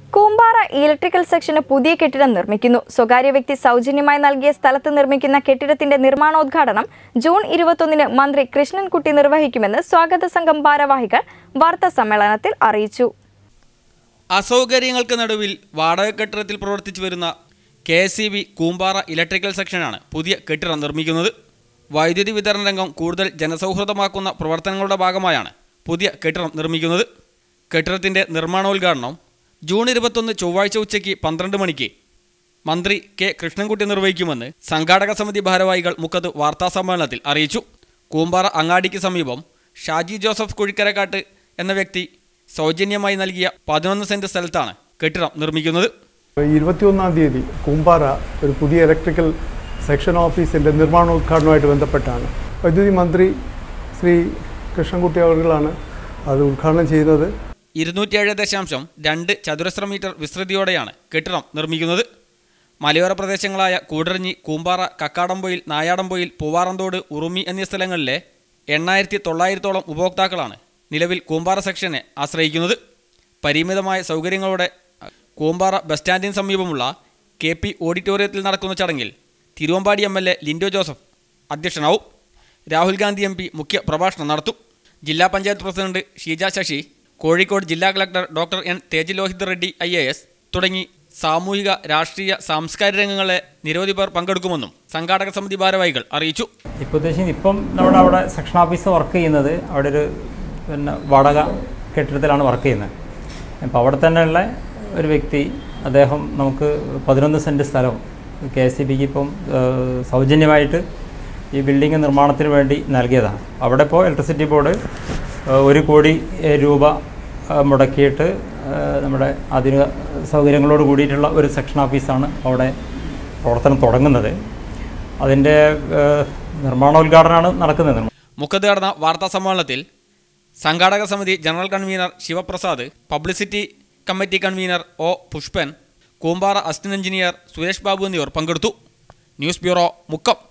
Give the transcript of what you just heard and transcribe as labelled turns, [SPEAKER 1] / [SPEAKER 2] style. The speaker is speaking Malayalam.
[SPEAKER 1] കൂമ്പാറ ഇലക്ട്രിക്കൽ സെക്ഷന് പുതിയ കെട്ടിടം നിർമ്മിക്കുന്നു സ്വകാര്യ വ്യക്തി സൗജന്യമായി നൽകിയ സ്ഥലത്ത് നിർമ്മിക്കുന്ന കെട്ടിടത്തിന്റെ നിർമ്മാണോദ്ഘാടനം ജൂൺ ഇരുപത്തൊന്നിന് മന്ത്രി കൃഷ്ണൻകുട്ടി നിർവഹിക്കുമെന്ന് സ്വാഗത സംഘം ഭാരവാഹികൾ വാർത്താ സമ്മേളനത്തിൽ അറിയിച്ചു
[SPEAKER 2] അസൗകര്യങ്ങൾക്ക് നടുവിൽ വാടക കെട്ടിടത്തിൽ പ്രവർത്തിച്ചു വരുന്ന K S C B Koombara electrical സെക്ഷനാണ് പുതിയ കെട്ടിടം നിർമ്മിക്കുന്നത് വൈദ്യുതി വിതരണ രംഗം കൂടുതൽ ജനസൗഹൃദമാക്കുന്ന പ്രവർത്തനങ്ങളുടെ ഭാഗമായാണ് പുതിയ കെട്ടിടം നിർമ്മിക്കുന്നത് കെട്ടിടത്തിൻ്റെ നിർമ്മാണോദ്ഘാടനം ജൂൺ ഇരുപത്തൊന്ന് ചൊവ്വാഴ്ച ഉച്ചയ്ക്ക് പന്ത്രണ്ട് മണിക്ക് മന്ത്രി കെ കൃഷ്ണൻകുട്ടി നിർവഹിക്കുമെന്ന് സംഘാടക സമിതി ഭാരവാഹികൾ മുക്കത്ത് വാർത്താസമ്മേളനത്തിൽ അറിയിച്ചു കൂമ്പാറ അങ്ങാടിക്ക് സമീപം ഷാജി ജോസഫ് കുഴിക്കരക്കാട്ട് എന്ന വ്യക്തി സൗജന്യമായി നൽകിയ പതിനൊന്ന് സെന്റ് സ്ഥലത്താണ് കെട്ടിടം നിർമ്മിക്കുന്നത്
[SPEAKER 3] ഇരുപത്തിയൊന്നാം തീയതി കൂമ്പാറ ഒരു പുതിയ ഇലക്ട്രിക്കൽ സെക്ഷൻ ഓഫീസിൻ്റെ നിർമ്മാണോദ്ഘാടനവുമായിട്ട് ബന്ധപ്പെട്ടാണ് വൈദ്യുതി മന്ത്രി ശ്രീ കൃഷ്ണൻകുട്ടി അവർകളാണ് അത് ഉദ്ഘാടനം ചെയ്യുന്നത്
[SPEAKER 2] ഇരുന്നൂറ്റിയേഴ് ദശാംശം രണ്ട് ചതുരശ്ര മീറ്റർ വിസ്തൃതിയോടെയാണ് കെട്ടിടം നിർമ്മിക്കുന്നത് മലയോര പ്രദേശങ്ങളായ കൂടരഞ്ഞി കൂമ്പാറ കക്കാടംപൊയിൽ നായാടംപൊയിൽ പൂവാറന്തോട് ഉറുമി എന്നീ സ്ഥലങ്ങളിലെ എണ്ണായിരത്തി തൊള്ളായിരത്തോളം ഉപഭോക്താക്കളാണ് നിലവിൽ കൂമ്പാറ സെക്ഷനെ ആശ്രയിക്കുന്നത് പരിമിതമായ സൗകര്യങ്ങളോടെ കൂമ്പാറ ബസ് സ്റ്റാൻഡിന് സമീപമുള്ള കെ പി ഓഡിറ്റോറിയത്തിൽ നടക്കുന്ന ചടങ്ങിൽ Thiruvambady M L A Lindo Joseph അധ്യക്ഷനാവും രാഹുൽ ഗാന്ധി എം പി മുഖ്യ പ്രഭാഷണം നടത്തും ജില്ലാ പഞ്ചായത്ത് പ്രസിഡന്റ് ഷീജ ശശി കോഴിക്കോട് ജില്ലാ collector doctor N Tejalohith Reddy I A S തുടങ്ങി സാമൂഹിക രാഷ്ട്രീയ സാംസ്കാരിക രംഗങ്ങളെ നിരവധി പേർ പങ്കെടുക്കുമെന്നും സംഘാടക സമിതി ഭാരവാഹികൾ അറിയിച്ചു
[SPEAKER 4] ഇപ്പോൾ ഉദ്ദേശിക്കുന്നത് ഇപ്പം നമ്മുടെ അവിടെ സെക്ഷൻ ഓഫീസ് വർക്ക് ചെയ്യുന്നത് അവിടെ ഒരു പിന്നെ വാടക കെട്ടിടത്തിലാണ് വർക്ക് ചെയ്യുന്നത് അപ്പോൾ അവിടെ തന്നെയുള്ള ഒരു വ്യക്തി അദ്ദേഹം നമുക്ക് പതിനൊന്ന് സെൻറ്റ് സ്ഥലം കെ എസ് സി ബിക്ക് ഇപ്പം ഏഹ്, സൗജന്യമായിട്ട് ഈ ബിൽഡിംഗ് നിർമ്മാണത്തിന് വേണ്ടി നൽകിയതാണ് അവിടെ ഇപ്പോൾ ഇലക്ട്രിസിറ്റി ബോർഡ് ഏഹ്, ഒരു കോടി ഏഹ്, രൂപ ഏഹ്, മുടക്കിയിട്ട് ഏഹ്, നമ്മുടെ ആധുനിക സൗകര്യങ്ങളോട് കൂടിയിട്ടുള്ള ഒരു സെക്ഷൻ ഓഫീസാണ് അവിടെ പ്രവർത്തനം തുടങ്ങുന്നത് അതിൻ്റെ ഏഹ്, നിർമ്മാണോദ്ഘാടനമാണ് നടക്കുന്നത്
[SPEAKER 2] മുഖത്ത് നടന്ന വാർത്താ സമ്മേളനത്തിൽ സംഘാടക സമിതി general convener Sivaprasad publicity committee convener O Pushpan Koombara assistant engineer Suresh Babu എന്നിവർ പങ്കെടുത്തു ന്യൂസ് ബ്യൂറോ മുക്കം